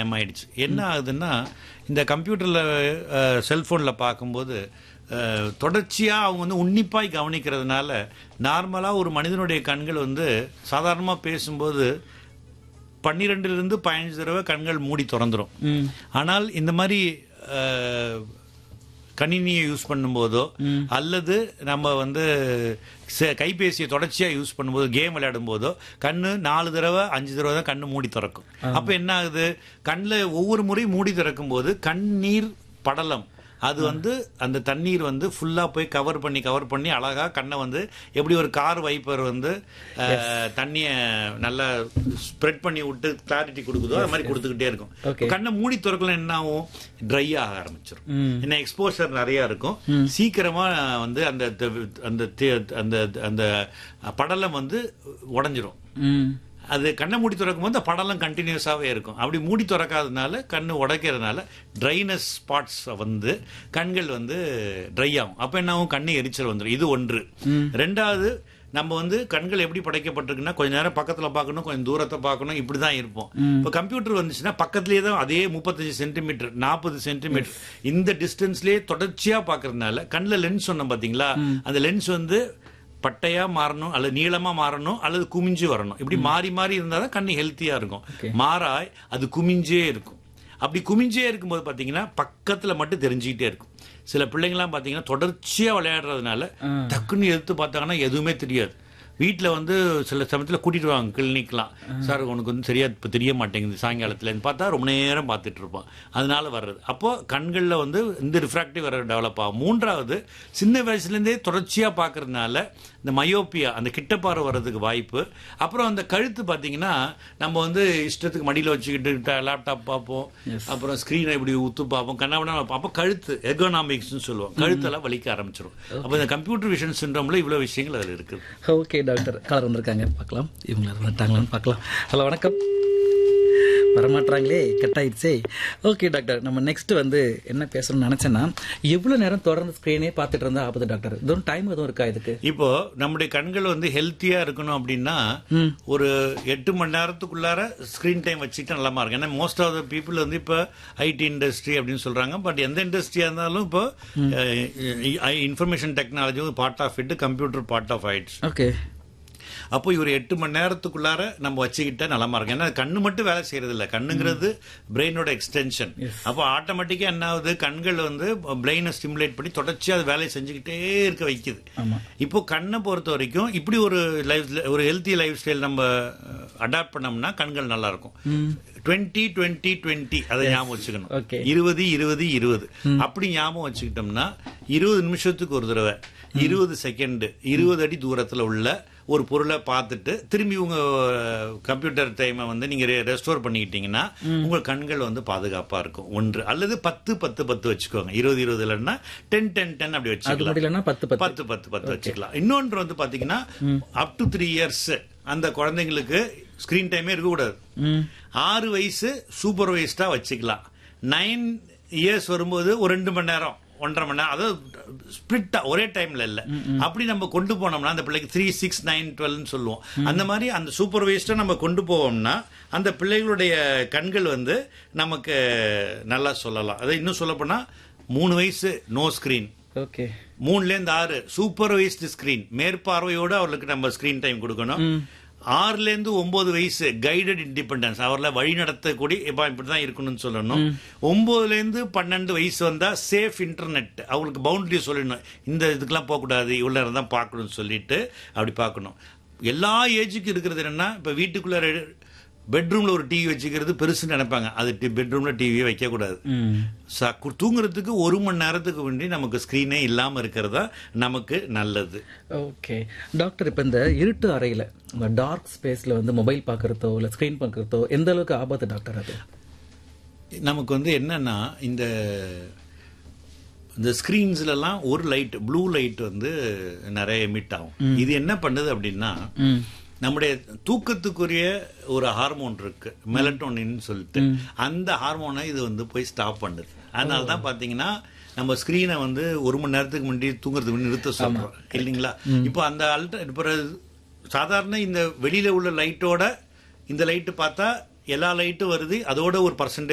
பயமாயிடுச்சு என்ன ஆகுதுன்னா இந்த கம்ப்யூட்டர்ல செல்போன்ல பார்க்கும்போது அஹ், தொடர்ச்சியா அவங்க வந்து உன்னிப்பாய் கவனிக்கிறதுனால நார்மலா ஒரு மனிதனுடைய கண்கள் வந்து சாதாரணமா பேசும்போது பன்னிரெண்டுல இருந்து பதினஞ்சு தடவை கண்கள் மூடி திறந்துரும் ம் ஆனால் இந்த மாதிரி அஹ், கணினியை யூஸ் பண்ணும்போதோ அல்லது நம்ம வந்து ச- கைபேசியை தொடர்ச்சியா யூஸ் பண்ணும்போது கேம் விளையாடும் போதோ கண்ணு நாலு தடவை அஞ்சு தடவை தான் கண்ணு மூடி திறக்கும் அப்ப என்ன ஆகுது கண்ணில் ஒவ்வொரு முறையும் மூடி திறக்கும் போது கண்ணீர் படலம் அது வந்து அந்த தண்ணீர் வந்து ஃபுல்லா போய் கவர் பண்ணி கவர் பண்ணி அழகா கண்ணை வந்து எப்படி ஒரு கார் வைப்பர் வந்து அஹ், தண்ணிய நல்லா ஸ்ப்ரெட் பண்ணி விட்டு கிளாரிட்டி கொடுக்குதோ அது மாதிரி கொடுத்துக்கிட்டே இருக்கும் Okay. கண்ணை மூடி திறக்கல என்ன ஆகும் ட்ரை ஆக ஆரம்பிச்சிடும் ம். என்ன எக்ஸ்போசர் நிறைய இருக்கும் சீக்கிரமா வந்து அந்த த- அந்த தி- அந்த அந்த படலம் வந்து உடைஞ்சிரும் ம் அது கண்ணை மூடி திறக்கும் போது அந்த படலம் கண்டினியூஸாவே இருக்கும் அப்படி மூடி திறக்காதனால கண்ணு உடைக்கிறதுனால ட்ரைனஸ் ஸ்பாட்ஸ் வந்து கண்கள் வந்து ட்ரை ஆகும் அப்ப என்ன ஆகும் கண்ணு எரிச்சல் வந்துடும் இது ஒன்று ரெண்டாவது நம்ம வந்து கண்கள் எப்படி படைக்கப்பட்டிருக்குன்னா கொஞ்ச நேரம் பக்கத்துல பார்க்கணும் கொஞ்சம் தூரத்தை பார்க்கணும் இப்படி தான் இருப்போம் இப்போ கம்ப்யூட்டர் வந்துச்சுன்னா பக்கத்துலேயே தான் அதே முப்பத்தஞ்சு சென்டிமீட்டர் நாற்பது சென்டிமீட்டர் இந்த டிஸ்டன்ஸ்லயே தொடர்ச்சியா பார்க்கறதுனால கண்ணில் லென்ஸ் சொன்னோம் பாத்தீங்களா அந்த லென்ஸ் வந்து பட்டையா மாறணும் அல்லது நீளமா மாறணும் அல்லது குமிஞ்சு வரணும் இப்படி மாறி மாறி இருந்தா தான் கண்ணு ஹெல்த்தியா இருக்கும் மாறாய் அது குமிஞ்சே இருக்கும் அப்படி குமிஞ்சே இருக்கும்போது பாத்தீங்கன்னா பக்கத்துல மட்டும் தெரிஞ்சுக்கிட்டே இருக்கும் சில பிள்ளைங்கலாம் பாத்தீங்கன்னா தொடர்ச்சியா விளையாடுறதுனால டக்குன்னு எடுத்து பார்த்தாங்கன்னா எதுவுமே தெரியாது வீட்ல வந்து சில சமயத்துல கூட்டிட்டு வாங்க கிளினிக்லாம் சார் உனக்கு வந்து சரியா இப்ப தெரிய மாட்டேங்குது சாயங்காலத்துல பார்த்தா ரொம்ப நேரம் பார்த்துட்டு இருப்பான் அதனால வர்றது அப்போ கண்கள்ல வந்து இந்த ரிஃப்ராக்டிவ் வர டெவலப் ஆகும் மூன்றாவது சின்ன வயசுல இருந்தே தொடர்ச்சியா பார்க்கறதுனால இந்த மயோப்பியா அந்த கிட்டப்பாறை வர்றதுக்கு வாய்ப்பு அப்புறம் அந்த கழுத்து பாத்தீங்கன்னா நம்ம வந்து இஷ்டத்துக்கு மடியில வச்சுக்கிட்டு லேப்டாப் பார்ப்போம் அப்புறம் ஸ்கிரீனை இப்படி உத்து பார்ப்போம் கண்ணாபண்ணா பார்ப்போம் அப்போ கழுத்து எகோனாமிக்ஸ்னு சொல்லுவோம் கழுத்தெல்லாம் வலிக்க ஆரம்பிச்சிடும் அப்போ இந்த கம்ப்யூட்டர் விஷன் சிண்ட்ரோம்ல இவ்வளவு விஷயங்கள் அதில் இருக்குது ஓகே டாக்டர் காலர் வந்திருக்காங்க பார்க்கலாம் இவங்க வந்துட்டாங்களான்னு பார்க்கலாம் ஹலோ வணக்கம் வரமாட்டாங்களே கட் ஆயிடுச்சே ஓகே டாக்டர் நம்ம நெக்ஸ்ட் வந்து என்ன பேசணும்னு நினைச்சேன்னா எவ்வளவு நேரம் தொடர்ந்து ஸ்கிரீனே பார்த்துட்டு இருந்தா ஆபத்து டாக்டர் இதுவும் டைம் எதுவும் இருக்கா இதுக்கு இப்போ நம்முடைய கண்கள் வந்து ஹெல்த்தியா இருக்கணும் அப்படின்னா ஒரு எட்டு மணி நேரத்துக்குள்ளார ஸ்கிரீன் டைம் வச்சுக்கிட்டு நல்லாமா இருக்கும் ஏன்னா மோஸ்ட் ஆஃப் த பீப்புள் வந்து இப்போ ஐடி இண்டஸ்ட்ரி அப்படின்னு சொல்றாங்க பட் எந்த இண்டஸ்ட்ரியா இருந்தாலும் இப்போ information technology part of it computer part of ஆயிடுச்சு ஓகே அப்போ இவர் எட்டு மணி நேரத்துக்குள்ளார நம்ம வச்சுக்கிட்டா நலமா இருக்கும் ஏன்னா கண்ணு மட்டும் வேலை செய்யறது இல்ல கண்ணுங்கிறது பிரெயினோட எக்ஸ்டென்ஷன் அப்போ ஆட்டோமேட்டிக்கா என்ன ஆகுது கண்கள் வந்து பிரெயினை ஸ்டிமுலேட் பண்ணி தொடர்ச்சியா அது வேலையை செஞ்சுக்கிட்டே இருக்க வைக்குது ஆமா. இப்போ கண்ணை பொறுத்த வரைக்கும் இப்படி ஒரு லைஃப் ஒரு ஹெல்த்தி லைஃப் ஸ்டைல் நம்ம அடாப்ட் பண்ணோம்னா கண்கள் நல்லா இருக்கும் டுவெண்ட்டி டுவெண்ட்டி டுவெண்ட்டி அதை ஞாபகம் வச்சுக்கணும் Okay. இருபது இருபது இருபது அப்படி ஞாபகம் வச்சுக்கிட்டோம்னா இருபது நிமிஷத்துக்கு ஒரு தடவை இருபது செகண்ட் இருபது அடி தூரத்துல உள்ள ஒரு பொருளை பார்த்துட்டு திரும்பி உங்க கம்ப்யூட்டர் டைமை வந்து நீங்க ரெஸ்டோர் பண்ணிக்கிட்டீங்கன்னா உங்க கண்கள் வந்து பாதுகாப்பா இருக்கும் ஒன்று அல்லது பத்து பத்து பத்து வச்சுக்கோங்க இருபது இருபது இல்லைன்னா டென் டென் டென் அப்படி அது வச்சுக்கலாம் முடியலன்னா பத்து பத்து பத்து பத்து பத்து வச்சுக்கலாம் இன்னொன்று வந்து பாத்தீங்கன்னா அப் டு த்ரீ இயர்ஸ் அந்த குழந்தைங்களுக்கு ஸ்கிரீன் டைமே இருக்கக்கூடாது ம் ஆறு வயசு சூப்பர்வைஸ்டா வச்சுக்கலாம் நைன் இயர்ஸ் வரும்போது ஒரு ரெண்டு மணி நேரம் ஒன்றரை மணி நேரம் அதாவது ஸ்பிளிட்டா ஒரே டைம்ல இல்ல அப்படி நம்ம கொண்டு போனோம்னா அந்த பிள்ளைக்கு த்ரீ சிக்ஸ் நைன் டுவெல்னு சொல்லுவோம் அந்த மாதிரி அந்த சூப்பர்வைஸ்டா நம்ம கொண்டு போவோம்னா அந்த பிள்ளைகளுடைய கண்கள் வந்து நமக்கு நல்லா சொல்லலாம் அதை இன்னும் சொல்ல போனா மூணு வயசு நோ ஸ்கிரீன் ஓகே மூணுல இருந்து ஆறு சூப்பர்வைஸ்டு ஸ்கிரீன் மேற்பார்வையோட அவர்களுக்கு நம்ம ஸ்கிரீன் டைம் கொடுக்கணும் ஆறுல இருந்து ஒன்பது வயசு கைடட் இண்டிபெண்டன்ஸ் அவர்ல வழி நடத்தக்கூடிய இப்ப இப்படிதான் இருக்கணும்னு சொல்லணும் ஒன்பதுல இருந்து பன்னெண்டு வயசு வந்தா சேஃப் இன்டர்நெட் அவங்களுக்கு பவுண்டரி சொல்லணும் இந்த இதுக்கெல்லாம் போகக்கூடாது இவ்வளவு நேரம் தான் பார்க்கணும்னு சொல்லிட்டு அப்படி பார்க்கணும் எல்லா ஏஜுக்கும் இருக்கிறது என்னன்னா இப்ப வீட்டுக்குள்ள பெட்ரூம்ல ஒரு டிவி வச்சுக்கிறது பெருசுன்னு நினைப்பாங்க அது பெட்ரூம்ல டிவியே வைக்க கூடாது ம் ச- கு- தூங்குறதுக்கு ஒரு மணி நேரத்துக்கு முன்னாடி நமக்கு ஸ்கிரீனே இல்லாம இருக்கிறதா நமக்கு நல்லது ஓகே டாக்டர் இப்போ இந்த இருட்டு அறையில் இந்த டார்க் ஸ்பேஸில் வந்து மொபைல் பார்க்குறதோ இல்லை ஸ்க்ரீன் பார்க்குறதோ எந்த அளவுக்கு ஆபத்து டாக்டர் அது நமக்கு வந்து என்னன்னா இந்த இந்த ஸ்கிரீன்ஸ்லாம் ஒரு லைட் ப்ளூ லைட் வந்து நிறைய எமிட் ஆகும் இது என்ன பண்ணுது அப்படின்னா ம் நம்முடைய தூக்கத்துக்குரிய ஒரு ஹார்மோன் இருக்கு மெலட்டோனின் சொல்லிட்டு அந்த ஹார்மோனை இது வந்து போய் ஸ்டாப் பண்ணுது அதனால தான் பாத்தீங்கன்னா நம்ம ஸ்கிரீனை வந்து ஒரு மணி நேரத்துக்கு முன்னாடி தூங்குறதுக்கு முன்னாடி நிறுத்த சொல்றோம் இல்லைங்களா இப்போ அந்த அல்ட்ரா இப்போ சாதாரண இந்த வெளியில உள்ள லைட்டோட இந்த லைட்டு பார்த்தா எல்லா லைட்டும் வருது அதோட ஒரு பர்சன்டேஜ்